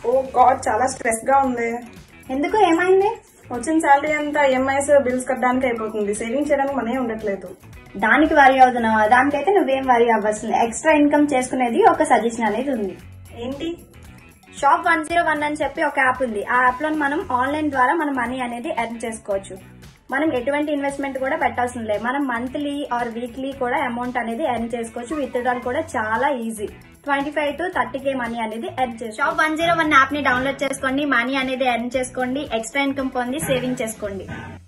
ఓ God చాలా stress గా ఉంది ఎందుకు ఏమైంది వచ్చిన శాలరీ అంతా ఈఎంఐస్ బిల్స్ కట్టడానికి అయిపోతుంది సేవింగ్ చేయడానికి మనీ ఉండట్లేదు దానికి వరి అవుతున్నావా దానికైతే నువ్వేం వరి అవ్వాల్సింది ఎక్స్ట్రా ఇన్కమ్ చేసుకునేది ఒక సజెషన్ అనేది ఉంది ఏంటి షాప్ వన్ జీరో వన్ అని చెప్పి ఒక యాప్ ఉంది ఆ యాప్ లో మనం ఆన్లైన్ ద్వారా మన మనీ అనేది ఎర్న్ చేసుకోవచ్చు మనం ఎటువంటి ఇన్వెస్ట్మెంట్ కూడా పెట్టాల్సిన లేదు మనం మంత్లీ ఆర్ వీక్లీ కూడా అమౌంట్ అనేది ఎర్న్ చేసుకోవచ్చు విత్డ్రాల్ కూడా చాలా easy twenty five to thirty K money అనేది ఎర్న్ చేసుకోవచ్చు shop one zero one app ని డౌన్లోడ్ చేసుకోండి మనీ అనేది ఎర్న్ చేసుకోండి ఎక్స్ట్రా ఇన్కమ్ పొంది సేవింగ్ చేసుకోండి